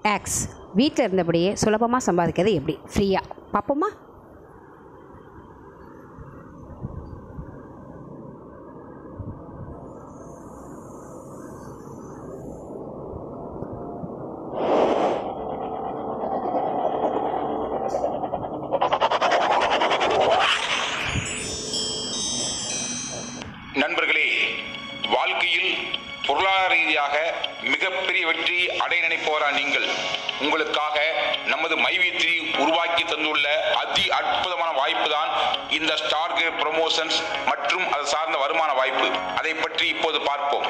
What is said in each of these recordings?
aux வீட்டில் இருந்தபடியே சுலபமாக சம்பாதிக்கிறது எப்படி ஃப்ரீயாக பார்ப்போமா நண்பர்களே வாழ்க்கையில் பொருளாதார ரீதியாக மிகப்பெரிய வெற்றி அடைய நினைப்பவரா நீங்கள் உங்களுக்காக நமது மைவித்ரி உருவாக்கி தந்துள்ள அதி அற்புதமான வாய்ப்பு தான் இந்த ஸ்டார் கேர் ப்ரொமோஷன்ஸ் மற்றும் அது சார்ந்த வருமான வாய்ப்பு அதை பற்றி இப்போது பார்ப்போம்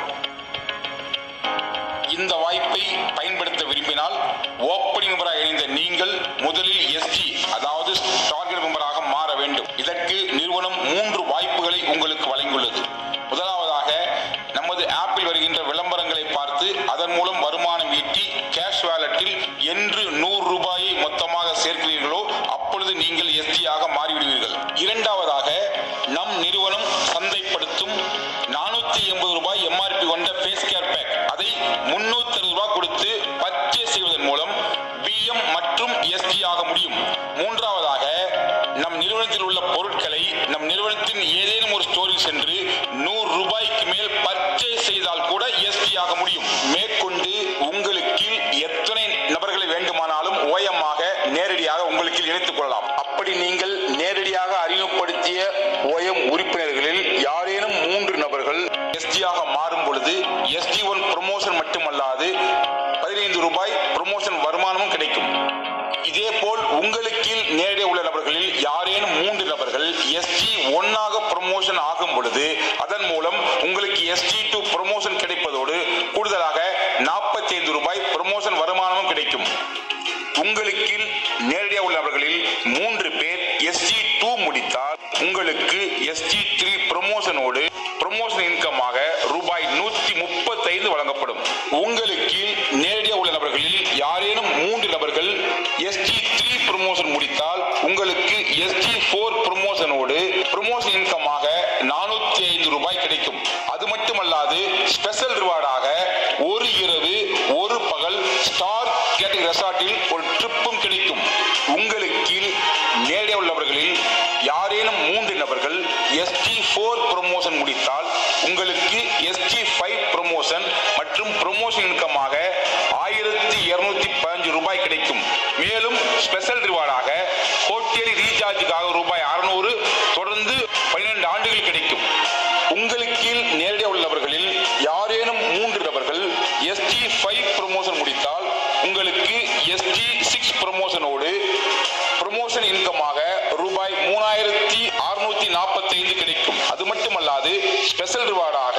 இந்த வாய்ப்பை பயன்படுத்த விரும்பினால் ஓப்பனிங் மெம்பராக இணைந்த நீங்கள் முதலில் எஸ்ஜி அதாவது டார்கெட் மெம்பராக மாற வேண்டும் இதற்கு நிறுவனம் மூன்று வாய்ப்புகளை உங்களுக்கு வழங்கியுள்ளது முதலாவதாக நமது ஆப்பில் வருகின்ற விளம்பரங்களை பார்த்து அதன் மூலம் வருமானம் ஈட்டி கேஷ் வேலட்டில் என்று நூறு ரூபாயை மொத்தமாக சேர்க்கிறீர்களோ அப்பொழுது நீங்கள் எஸ்ஜியாக மாறிவிடுவீர்கள் இரண்டாவதாக நம் நிறுவனம் சந்தைப்படுத்தும் நானூத்தி எண்பது ரூபாய் எம்ஆர்பி கொண்ட ஃபேஸ் கேர் பேக் அதை முன்னூத்தி ரூபாய் கொடுத்து பர்ச்சேஸ் செய்வதன் மூலம் பிஎம் மற்றும் எஸ்டி ஆக முடியும் மூன்றாவதாக நம் நிறுவனத்தில் உள்ள பொருட்களை நம் நிறுவனத்தின் ஏதேனும் ஒரு ஸ்டோரில் சென்று நூறு ரூபாய்க்கு மேல் பர்ச்சேஸ் செய்தால் கூட எஸ்டி ஆக முடியும் மேற்கொண்டு உங்களுக்கு எத்தனை நபர்களை வேண்டுமானாலும் ஓயமாக நேரடியாக உங்களுக்கு இணைத்துக் கொள்ளலாம் அப்படி நீங்கள் நேரடியாக அறிமுகப்படுத்திய ஓஎம் உறுப்பினர்களில் யாரேனும் மூன்று நபர்கள் எஸ்டியாக மாறும் பொழுது எஸ்டி ஒன் ப்ரொமோஷன் மட்டுமல்லாது பதினைந்து ரூபாய் ப்ரொமோஷன் வருமானமும் கிடைக்கும் இதேபோல் உங்களுக்கு நேரடியாக உள்ள நபர்களில் யாரேனும் மூன்று நபர்கள் எஸ்டி ஒன்னாக ப்ரொமோஷன் ஆகும் பொழுது அதன் மூலம் உங்களுக்கு எஸ்டி டூ ப்ரொமோஷன் கிடைப்பதோடு கூடுதலாக நாற்பத்தி ஐந்து ரூபாய் ப்ரொமோஷன் வருமானமும் கிடைக்கும் உங்களுக்கு நேரடியாக உள்ளவர்களில் மூன்று பேர் எஸ்டி டூ முடித்தால் உங்களுக்கு எஸ்டி த்ரீ ப்ரொமோஷனோடு ப்ரொமோஷன் இன்கமாக ரூபாய் நூத்தி முப்பத்தைந்து வழங்கப்படும் உங்களுக்கு நேரடியாக உள்ள நபர்களில் யாரேனும் மூன்று நபர்கள் எஸ்டி த்ரீ ப்ரொமோஷன் முடித்தால் உங்களுக்கு எஸ்டி ஃபோர் ப்ரொமோஷனோடு ப்ரொமோஷன் இன்கமாக நானூத்தி ஐந்து ரூபாய் கிடைக்கும் அது மட்டுமல்லாது ஸ்பெஷல் ரிவார்டாக ஒரு இரவு ஒரு பகல் ஸ்டார் கேட்டிங் ரெசார்ட்டில் ஒரு ட்ரிப்பும் கிடைக்கும் உங்களுக்கு நேரடியாக உள்ளவர்களில் யாரேனும் மூன்று நபர்கள் எஸ்டி ஃபோர் ப்ரொமோஷன் முடித்தால் உங்களுக்கு எஸ்டி ஃபைவ் ப்ரொமோஷன் மற்றும் ப்ரொமோஷன் இன்கமாக ஆயிரத்தி இருநூத்தி பதினஞ்சு ரூபாய் கிடைக்கும் மேலும் ஸ்பெஷல் ரிவார்டாக கோட்டேரி ரீசார்ஜுக்காக ரூபாய் அறுநூறு தொடர்ந்து பன்னிரண்டு ஆண்டுகள் கிடைக்கும் உங்களுக்கு நேரடியாக உள்ளவர்களில் யாரேனும் மூன்று நபர்கள் எஸ்டி ஃபைவ் ப்ரொமோஷன் முடித்தால் உங்களுக்கு எஸ்டி சிக்ஸ் ப்ரொமோஷனோடு ப்ரொமோஷன் இன்கமாக ரூபாய் மூணாயிரத்தி அறுநூத்தி நாற்பத்தி ஐந்து கிடைக்கும் அது மட்டுமல்லாது ஸ்பெஷல் ரிவார்டாக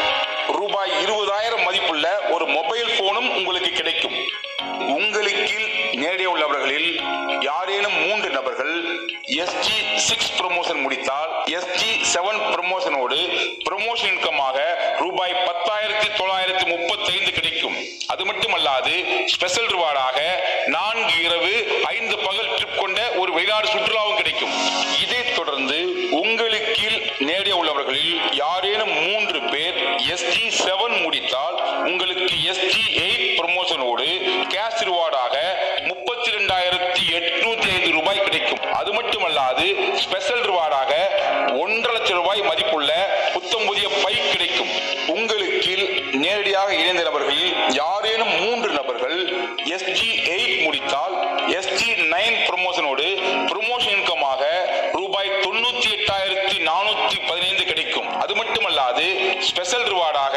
ரூபாய் இருபதாயிரம் மதிப்புள்ள ஒரு மொபைல் போனும் உங்களுக்கு கிடைக்கும் உங்களுக்கு நேரடியாக உள்ளவர்களில் யாரேனும் மூன்று நபர்கள் எஸ்டி சிக்ஸ் ப்ரொமோஷன் முடித்தால் எஸ்டி செவன் ப்ரொமோஷனோடு ப்ரொமோஷன் இன்கமாக ரூபாய் பத்தாயிரத்தி தொள்ளாயிரத்தி முப்பத்தைந்து கிடைக்கும் அது மட்டுமல்லாது ஸ்பெஷல் ரிவார்டாக நான்கு இரவு ஐந்து பகல் ட்ரிப் கொண்ட ஒரு வெளிநாடு சுற்றுலாவும் கிடைக்கும் இதைத் தொடர்ந்து உங்களுக்கு நேரடியாக உள்ளவர்களில் யாரேனும் மூன்று பேர் எஸ்டி செவன் முடித்தால் உங்களுக்கு எஸ்டி எயிட் ப்ரொமோஷனோடு கேஷ் ரிவார்டாக முப்பத்தி ரெண்டாயிரத்தி எட்நூத்தி ஐந்து ரூபாய் கிடைக்கும் அது மட்டுமல்லாது ஸ்பெஷல் ரிவார்டாக ஒன்றரை லட்சம் ரூபாய் மதிப்புள்ள புத்தம் புதிய பைக் கிடைக்கும் உங்களுக்கு நேரடியாக இணைந்த நபர்களில் யாரேனும் மூன்று நபர்கள் எஸ்ஜி எயிட் முடித்தால் எஸ்ஜி நைன் ப்ரொமோஷனோடு ப்ரொமோஷன் இன்கமாக ரூபாய் தொண்ணூத்தி எட்டாயிரத்தி நானூத்தி பதினைந்து கிடைக்கும் அது மட்டுமல்லாது ஸ்பெஷல் ரிவார்டாக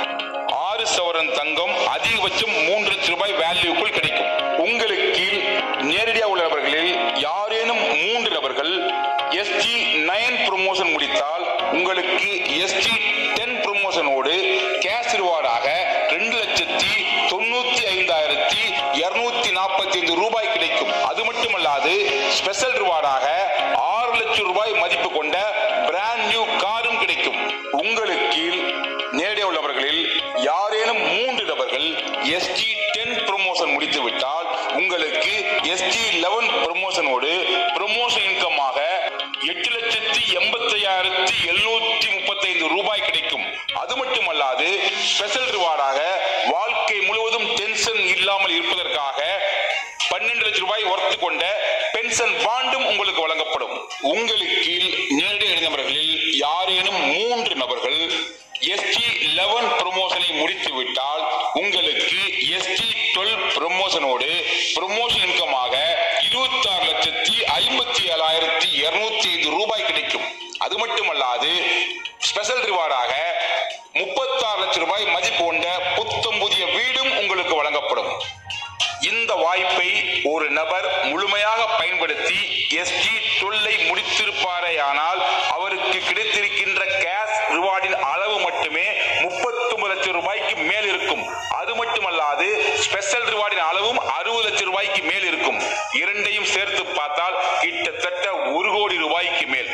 ஆறு சவரன் தங்கம் அதிகபட்சம் மூன்று லட்சம் ரூபாய் வேல்யூக்குள் கிடைக்கும் உங்களுக்கு நேரடியாக உள்ள நபர்களில் யாரேனும் மூன்று நபர்கள் எஸ்டி நைன் ப்ரொமோஷன் முடித்தால் உங்களுக்கு எஸ்டி டென் ப்ரொமோஷனோடு கேஷ் ரிவார்டாக ரெண்டு லட்சத்தி தொண்ணூத்தி ஐந்தாயிரத்தி இருநூத்தி நாற்பத்தி ஐந்து ரூபாய் கிடைக்கும் அது மட்டுமல்லாது ஸ்பெஷல் ரிவார்டாக ஆறு லட்சம் ரூபாய் மதிப்பு கொண்ட பிராண்ட் நியூ காரும் கிடைக்கும் உங்களுக்கு நேரடியாக உள்ளவர்களில் யாரேனும் மூன்று நபர்கள் எஸ்டி டென் ப்ரொமோஷன் முடித்து விட்டால் உங்களுக்கு எஸ்டி லெவன் ப்ரொமோஷனோடு ப்ரொமோஷன் இன்கமாக எட்டு லட்சத்தி எண்பத்தி ஐயாயிரத்தி எழுநூத்தி முப்பத்தைந்து ரூபாய் கிடைக்கும் அது மட்டுமல்லாது ஸ்பெஷல் ரிவார்டாக வாழ்க்கை முழுவதும் டென்ஷன் இல்லாமல் இருப்பதற்காக பன்னெண்டு லட்சம் ரூபாய் ஒர்த்து கொண்ட பென்ஷன் பாண்டும் உங்களுக்கு வழங்கப்படும் உங்களுக்கு கீழ் நேரடி இணைந்தவர்களில் யாரேனும் மூன்று நபர்கள் எஸ்டி லெவன் ப்ரொமோஷனை முடித்து விட்டால் உங்களுக்கு எஸ்டி டுவெல் ப்ரொமோஷனோடு ப்ரொமோஷன் இன்கமாக இருபத்தி ஆறு லட்சத்தி ஐம்பத்தி ஏழாயிரத்தி இருநூத்தி ஐந்து ரூபாய் கிடைக்கும் அது மட்டுமல்லாது ஸ்பெஷல் ரிவார்டாக முப்பத்தாறு லட்சம் ரூபாய் மதிப்பு கொண்ட புத்தம் புதிய வீடும் உங்களுக்கு வழங்கப்படும் இந்த வாய்ப்பை ஒரு நபர் முழுமையாக பயன்படுத்தி எஸ்டி டுவெல்லை முடித்திருப்பாரேயானால் அவருக்கு கிடைத்திருக்கின்ற கேஷ் ரிவார்டின் அளவு மட்டுமே முப்பத்தொன்பது லட்சம் ரூபாய்க்கு மேல் இருக்கும் அது மட்டுமல்லாது ஸ்பெஷல் ரிவார்டின் அளவும் அறுபது லட்சம் ரூபாய்க்கு மேல் இருக்கும் இரண்டையும் சேர்த்து பார்த்தால் கிட்டத்தட்ட ஒரு கோடி ரூபாய்க்கு மேல்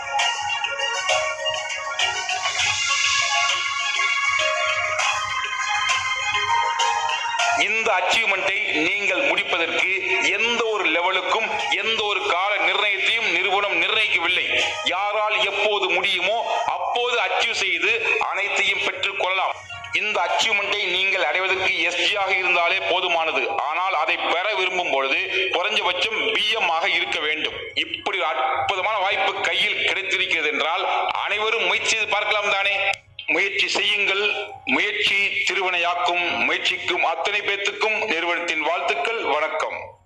இந்த அச்சீவ்மெண்ட்டை நீங்கள் முடிப்பதற்கு எந்த ஒரு லெவலுக்கும் எந்த ஒரு கால நிர்ணயத்தையும் நிறுவனம் நிர்ணயிக்கவில்லை யாரால் எப்போது முடியுமோ அப்போது அச்சீவ் செய்து அனைத்தையும் பெற்றுக் கொள்ளலாம் இந்த அச்சீவ்மெண்ட்டை நீங்கள் அடைவதற்கு எஸ்ஜியாக இருந்தாலே போதுமானது ஆனால் அதை பெற விரும்பும் பொழுது குறைஞ்சபட்சம் பிஎம் ஆக இருக்க வேண்டும் இப்படி ஒரு அற்புதமான வாய்ப்பு கையில் கிடைத்திருக்கிறது என்றால் அனைவரும் முயற்சி செய்து பார்க்கலாம் தானே முயற்சி செய்யுங்கள் முயற்சி திருவினையாக்கும் முயற்சிக்கும் அத்தனை பேத்துக்கும் நிறுவனத்தின் வாழ்த்துக்கள் வணக்கம்